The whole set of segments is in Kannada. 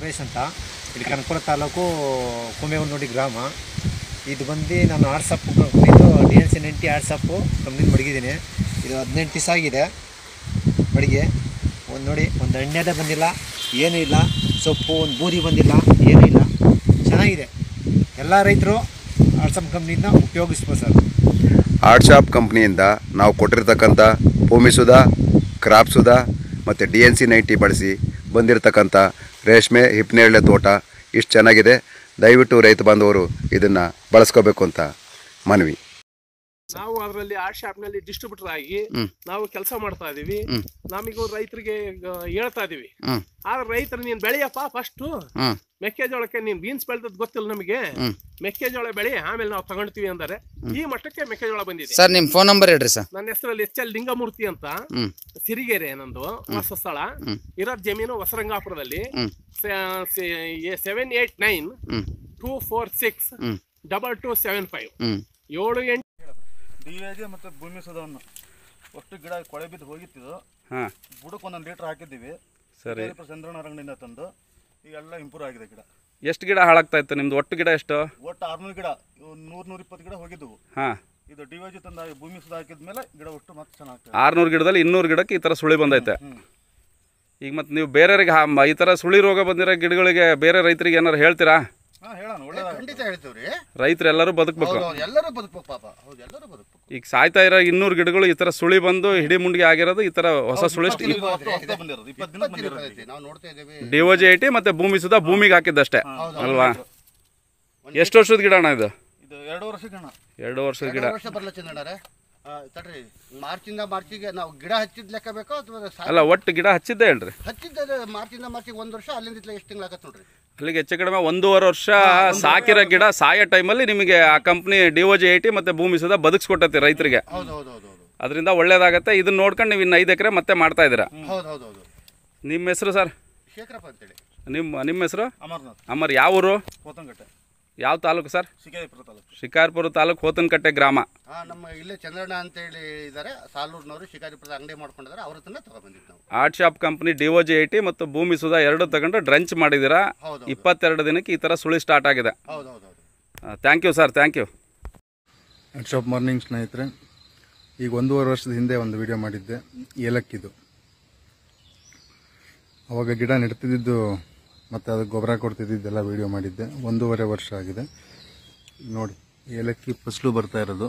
ಸುರೇಶ್ ಅಂತ ಇಲ್ಲಿ ಕನಕಪುರ ತಾಲೂಕು ಕುಮೇವನೋಡಿ ಗ್ರಾಮ ಇದು ಬಂದು ನಾನು ಆಡ್ಸಪ್ಪು ಕಂಪ್ನಿದು ಡಿ ಎನ್ ಸಿ ನೆಂಟಿ ಆಡ್ಸಪ್ಪು ಕಂಪ್ನಿದು ಮಡಗಿದ್ದೀನಿ ಇದು ಹದಿನೆಂಟು ದಿವಸ ಆಗಿದೆ ಮಡಿಗೆ ಒಂದು ನೋಡಿ ಒಂದು ಎಣ್ಣೆದೇ ಬಂದಿಲ್ಲ ಏನೂ ಇಲ್ಲ ಸೊಪ್ಪು ಒಂದು ಬೂದಿ ಬಂದಿಲ್ಲ ಏನೂ ಇಲ್ಲ ಚೆನ್ನಾಗಿದೆ ಎಲ್ಲ ರೈತರು ಆಡ್ಸಪ್ ಕಂಪ್ನಿಯಿಂದ ಉಪಯೋಗಿಸ್ಬೋದು ಸರ್ ಆರ್ಟ್ ಶಾಪ್ ಕಂಪ್ನಿಯಿಂದ ನಾವು ಕೊಟ್ಟಿರ್ತಕ್ಕಂಥ ಭೂಮಿ ಸುಧಾ ಕ್ರಾಪ್ ಸುಧಾ ಮತ್ತು ಡಿ ಎನ್ ಸಿ ನೈಂಟಿ ಬಳಸಿ ಬಂದಿರತಕ್ಕಂಥ ರೇಷ್ಮೆ ಹಿಪ್ನೇರಳೆ ತೋಟ ಇಷ್ಟು ಚೆನ್ನಾಗಿದೆ ದಯವಿಟ್ಟು ರೈತ ಬಾಂಧವರು ಇದನ್ನು ಬಳಸ್ಕೋಬೇಕು ಅಂತ ಮನವಿ ನಾವು ಅದರಲ್ಲಿ ಆ ಶಾಪ್ ನಲ್ಲಿ ಡಿಸ್ಟ್ರಿಬ್ಯೂಟರ್ ಆಗಿ ಹ್ಮ್. ನಾವು ಕೆಲಸ ಮಾಡ್ತಾ ಇದೀವಿ ಹ್ಮ್. ನಮಗೂ ರೈತರಿಗೆ ಈಗ ಹೇಳ್ತಾ ಇದೀವಿ ಹ್ಞೂ ಆದ್ರೆ ರೈತರು ನೀನ್ ಬೆಳೆಯಪ್ಪ ಫಸ್ಟ್ ಹ್ಞೂ ಮೆಕ್ಕೆಜೋಳಕ್ಕೆ ನೀನ್ ಬೀನ್ಸ್ ಬೆಳೆದದ್ ಗೊತ್ತಿಲ್ಲ ನಮಗೆ ಹ್ಮ್. ಮೆಕ್ಕೆಜೋಳ ಬೆಳೆ ಆಮೇಲೆ ನಾವು ತಗೊಂಡ್ತೀವಿ ಅಂದರೆ ಈ ಮಟ್ಟಕ್ಕೆ ಮೆಕ್ಕೆಜೋಳ ಬಂದಿದೆ ಸರ್ ನಿಮ್ಮ ಫೋನ್ ನಂಬರ್ ಹೇಳ್ರಿ ಸರ್ ನನ್ನ ಹೆಸರಲ್ಲಿ ಎಚ್ ಎಲ್ ಲಿಂಗಮೂರ್ತಿ ಅಂತ ಹ್ಞೂ ಸಿರಿಗೆರೆ ನಂದು ವಾಸ ಸ್ಥಳ ಹ್ಮ್. ಇರೋದ್ ಜಮೀನು ಹೊಸರಂಗಾಪುರದಲ್ಲಿ ಹ್ಞೂ ಸೆವೆನ್ ಏಟ್ ನೈನ್ ಹ್ಞೂ ಟೂ ಫೋರ್ ಸಿಕ್ಸ್ ಹ್ಞೂ ಡಬಲ್ ಟೂ ಸೆವೆನ್ ಫೈವ್ ಹ್ಞೂ ಏಳು ಎಂಟು ಡಿ ಎ ಜಿ ಮತ್ತು ಭೂಮಿ ಸುಧವನ್ನು ಒಟ್ಟು ಗಿಡ ಕೊಳೆ ಬಿದ್ದು ಹೋಗಿತ್ತಿದ್ದು ಹಾಂ ಬುಡಕ್ಕೆ ಒಂದೊಂದು ಲೀಟ್ರ್ ಹಾಕಿದ್ದೀವಿ ಸರಿ ಚಂದ್ರನ ರಂಗನಿಂದ ತಂದು ಈಗೆಲ್ಲ ಇಂಪ್ರೂವ್ ಆಗಿದೆ ಗಿಡ ಎಷ್ಟು ಗಿಡ ಹಾಳಾಗ್ತಾ ಇತ್ತು ನಿಮ್ದು ಒಟ್ಟು ಗಿಡ ಎಷ್ಟು ಒಟ್ಟು ಆರ್ನೂರು ಗಿಡ ನೂರು ನೂರ ಇಪ್ಪತ್ತು ಗಿಡ ಹೋಗಿದ್ದವು ಹಾಂ ಇದು ಡಿ ಜಿ ತಂದ ಭೂಮಿ ಸುಧಾ ಹಾಕಿದ್ಮೇಲೆ ಗಿಡ ಒಟ್ಟು ಮತ್ತೆ ಚೆನ್ನಾಗ್ತದೆ ಆರುನೂರು ಗಿಡದಲ್ಲಿ ಇನ್ನೂರು ಗಿಡಕ್ಕೆ ಈ ಥರ ಸುಳಿ ಬಂದೈತೆ ಹ್ಞೂ ಈಗ ಮತ್ತೆ ನೀವು ಬೇರೆಯವ್ರಿಗೆ ಹಾ- ಈ ಥರ ಸುಳಿ ರೋಗ ಬಂದಿರೋ ಗಿಡಗಳಿಗೆ ಬೇರೆ ರೈತರಿಗೆ ಏನಾರು ಹೇಳ್ತೀರಾ ಹಾಂ ಹೇಳೋಣ ಒಳ್ಳೆಯದಾಗ ಖಂಡಿತ ಹೇಳ್ತೀವಿ ರೀ ರೈತರು ಎಲ್ಲರೂ ಬದುಕಬೇಕು ಹೌದು ಎಲ್ಲರೂ ಬದುಕ್ಬೇಕು ಪಾಪ ಹೌದು ಎಲ್ಲರೂ ಬದುಕ್ಬೇಕು ಈಗ ಸಾಯ್ತಾ ಇರೋ ಇನ್ನೂರು ಗಿಡಗಳು ಈ ಥರ ಸುಳಿ ಬಂದು ಹಿಡಿ ಮುಂಡಿಗೆ ಆಗಿರೋದು ಈ ಥರ ಹೊಸ ಸುಳಿ ಇಪ್ಪತ್ತು ಹೊಸ್ದಾಗ್ ಬಂದಿರೋದು ಇಪ್ಪತ್ತು ದಿನ ಬಂದಿರೋದು ಬಂದೈತಿ ನಾವು ನೋಡ್ತಾ ಇದ್ದೀವಿ D O G I T ಮತ್ತು ಭೂಮಿ ಸುಧಾ ಭೂಮಿಗೆ ಹಾಕಿದ್ದಷ್ಟೇ ಅಲ್ವಾ ಎಷ್ಟು ವರ್ಷದ ಗಿಡ ಅಣ್ಣ ಇದು ಇದು ಎರಡು ವರ್ಷ ಗಣ ಎರಡು ವರ್ಷದ ಗಿಡ ಎರಡು ವರ್ಷ ಬರಲ್ಲ ಚಂದಣ್ಣರೇ ಆ, ತಡ್ರಿ ಮಾರ್ಚಿಂದ ಮಾರ್ಚಿಗೆ ನಾವು ಗಿಡ ಹಚ್ಚಿದ ಲೆಕ್ಕ ಬೇಕೋ ಅಥವಾ ಸಾ- ಅಲ್ಲ ಒಟ್ಟು ಗಿಡ ಹಚ್ಚಿದ್ದೆ ಹೇಳ್ರಿ ಹಚ್ಚಿದ್ದ ಮಾರ್ಚಿಂದ ಮಾರ್ಚಿಗೆ ಒಂದು ವರ್ಷ ಅಲ್ಲಿಂದ ಇತ್ಲ ಎಷ್ಟು ತಿಂಗಳಾಗತ್ತೆ ನೋಡ್ರಿ ಅಲ್ಲಿಗೆ ಹೆಚ್ಚು ಕಡಿಮೆ ಒಂದೂವರೆ ವರ್ಷ ಸಾಕಿರೋ ಗಿಡ ಸಾಯೋ ಟೈಮಲ್ಲಿ ನಿಮಗೆ ಆ company D O G I T ಮತ್ತು ಭೂಮಿ ಸುಧಾ ಬದುಕ್ಸ್ಕೊಟ್ಟೈತಿ ರೈತರಿಗೆ ಹೌದು ಹೌದು ಹೌದು ಹೌದು ಅದರಿಂದ ಒಳ್ಳೇದಾಗತ್ತೆ ಇದನ್ನ ನೋಡ್ಕೊಂಡು ನೀವು ಇನ್ನು ಐದು ಎಕರೆ ಮತ್ತೆ ಮಾಡ್ತಾ ಇದ್ದೀರಾ ಹೌದು ಹೌದು ಹೌದು ನಿಮ್ಮ ಹೆಸರು ಸರ್ ಶೇಖರಪ್ಪ ಅಂತೇಳಿ ನಿಮ್ಮ ನಿಮ್ಮ ಹೆಸರು ಅಮರ್ನಾಥ್ ಅಮ್ಮರ್ ಯಾವ ಊರು ಕೋತಂಗಟ್ಟೆ ಯಾವ ತಾಲೂಕು ಸರ್ ಶಿಕಾರಿಪುರ ತಾಲೂಕು ಶಿಕಾರ್ಪುರ ತಾಲೂಕು ಹೋತನಕಟ್ಟೆ ಗ್ರಾಮ ಹಾ ನಮ್ಮ ಇಲ್ಲೇ ಚಂದ್ರಣ್ಣ ಅಂತೇಳಿ ಇದ್ದಾರೆ ಸಾಲೂರಿನವರು ಶಿಕಾರಿಪುರದ ಅಂಗಡಿ ಮಾಡ್ಕೊಂಡಿದ್ದಾರೆ ಅವ್ರ ಹತ್ರನೇ ತಗೊಂಡ್ಬಂದಿದ್ದು ನಾವು art shop company D O G I T ಮತ್ತು ಭೂಮಿ ಸುಧಾ ಎರಡು ತಗೊಂಡು ಡ್ರಂಚ್ ಮಾಡಿದ್ದೀರಾ ಹೌದು ಇಪ್ಪತ್ತೆರಡು ದಿನಕ್ಕೆ ಈ ಥರ ಸುಳಿ ಸ್ಟಾರ್ಟ್ ಆಗಿದೆ ಹೌದು ಹೌದು ಹೌದು thank you sir thank you shop morning ಸ್ನೇಹಿತರೆ ಈಗ ಒಂದೂವರೆ ವರ್ಷದ ಹಿಂದೆ ಒಂದು ವಿಡಿಯೋ ಮಾಡಿದ್ದೆ ಏಲಕ್ಕಿದು ಅವಾಗ ಗಿಡ ನೆಡ್ತಿದ್ದು ಮತ್ತು ಅದಕ್ಕೆ ಗೊಬ್ಬರ ಕೊಡ್ತಿದ್ದೆಲ್ಲ ವಿಡಿಯೋ ಮಾಡಿದ್ದೆ ಒಂದೂವರೆ ವರ್ಷ ಆಗಿದೆ ನೋಡಿ ಏಲಕ್ಕಿ ಫಸಲು ಬರ್ತಾ ಇರೋದು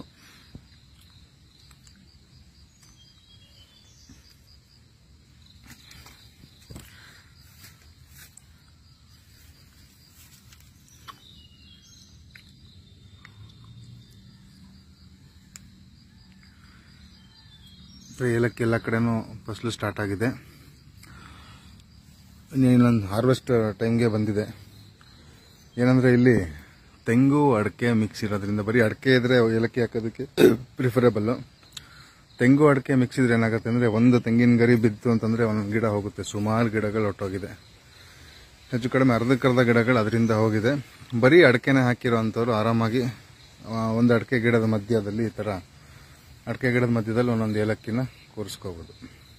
ಮತ್ತು ಏಲಕ್ಕಿ ಎಲ್ಲ ಕಡೆನೂ ಫಸಲು ಸ್ಟಾರ್ಟ್ ಆಗಿದೆ ಇನ್ನೊಂದು ಹಾರ್ವೆಸ್ಟ್ ಟೈಮ್ಗೆ ಬಂದಿದೆ ಏನಂದರೆ ಇಲ್ಲಿ ತೆಂಗು ಅಡಿಕೆ ಮಿಕ್ಸ್ ಇರೋದ್ರಿಂದ ಬರೀ ಅಡಿಕೆ ಇದ್ರೆ ಏಲಕ್ಕಿ ಹಾಕೋದಕ್ಕೆ ಪ್ರಿಫರೇಬಲ್ಲು ತೆಂಗು ಅಡಿಕೆ ಮಿಕ್ಸ್ ಇದ್ರೆ ಏನಾಗುತ್ತೆ ಅಂದರೆ ಒಂದು ತೆಂಗಿನ ಗರಿ ಬಿತ್ತು ಅಂತಂದರೆ ಒಂದೊಂದು ಗಿಡ ಹೋಗುತ್ತೆ ಸುಮಾರು ಗಿಡಗಳು ಹೊಟ್ಟೋಗಿದೆ ಹೆಚ್ಚು ಕಡಿಮೆ ಅರ್ಧಕ್ಕರ್ಧ ಗಿಡಗಳು ಅದರಿಂದ ಹೋಗಿದೆ ಬರೀ ಅಡಿಕೆನೇ ಹಾಕಿರೋ ಅಂಥವ್ರು ಆರಾಮಾಗಿ ಆ, ಒಂದು ಅಡಿಕೆ ಗಿಡದ ಮಧ್ಯದಲ್ಲಿ ಈ ಥರ ಅಡಿಕೆ ಗಿಡದ ಮಧ್ಯದಲ್ಲಿ ಒಂದೊಂದು ಏಲಕ್ಕಿನ ಕೂರಿಸ್ಕೋಬೋದು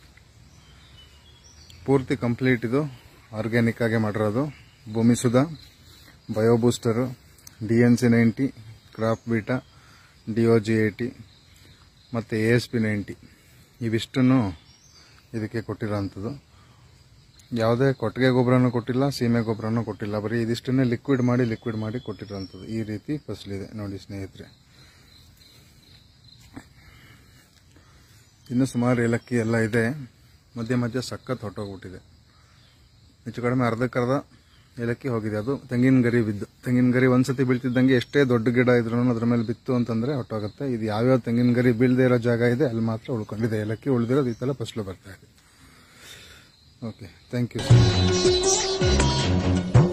ಪೂರ್ತಿ ಕಂಪ್ಲೀಟ್ ಇದು ಆರ್ಗ್ಯಾನಿಕ್ ಆಗಿ ಮಾಡಿರೋದು Bhoomi Sudha bio booster D N C ninety crop beta D O G eighty ಮತ್ತು ಎ ಎಸ್ ಪಿ ನೈಂಟಿ ಇವಿಷ್ಟನ್ನು ಇದಕ್ಕೆ ಕೊಟ್ಟಿರೋವಂಥದ್ದು ಯಾವುದೇ ಕೊಟ್ಟಿಗೆ ಗೊಬ್ಬರನೂ ಕೊಟ್ಟಿಲ್ಲ ಸೀಮೆ ಗೊಬ್ಬರನೂ ಕೊಟ್ಟಿಲ್ಲ ಬರೀ ಇದಿಷ್ಟನ್ನೇ ಲಿಕ್ವಿಡ್ ಮಾಡಿ ಲಿಕ್ವಿಡ್ ಮಾಡಿ ಕೊಟ್ಟಿರೋವಂಥದ್ದು ಈ ರೀತಿ ಫಸಲಿದೆ ನೋಡಿ ಸ್ನೇಹಿತರೆ ಇನ್ನೂ ಸುಮಾರು ಏಲಕ್ಕಿ ಎಲ್ಲ ಇದೆ ಮಧ್ಯೆ ಮಧ್ಯೆ ಸಖತ್ ಹೊಟ್ಟೋಗ್ಬಿಟ್ಟಿದೆ ಹೆಚ್ಚು ಕಡಿಮೆ ಅರ್ಧಕ್ಕರ್ಧ ಏಲಕ್ಕಿ ಹೋಗಿದೆ ಅದು ತೆಂಗಿನ ಗರಿ ಬಿದ್ದು ತೆಂಗಿನ ಗರಿ ಒಂದ್ಸತಿ ಬೀಳ್ತಿದ್ದಂಗೆ ಎಷ್ಟೇ ದೊಡ್ಡ ಗಿಡ ಇದ್ರೂ ಅದ್ರ ಮೇಲೆ ಬಿತ್ತು ಅಂತಂದ್ರೆ ಹೊಟ್ಟೋಗುತ್ತೆ ಇದು ಯಾವ್ಯಾವ ತೆಂಗಿನ ಗರಿ ಬೀಳದೇ ಇರೋ ಜಾಗ ಇದೆ ಅಲ್ಲಿ ಮಾತ್ರ ಉಳ್ಕೊಂಡಿದೆ ಏಲಕ್ಕಿ ಉಳಿದಿರೋದು ಈ ಥರ ಫಸಲು ಬರ್ತಾ ಇದೆ ಓಕೆ ಥ್ಯಾಂಕ್ ಯು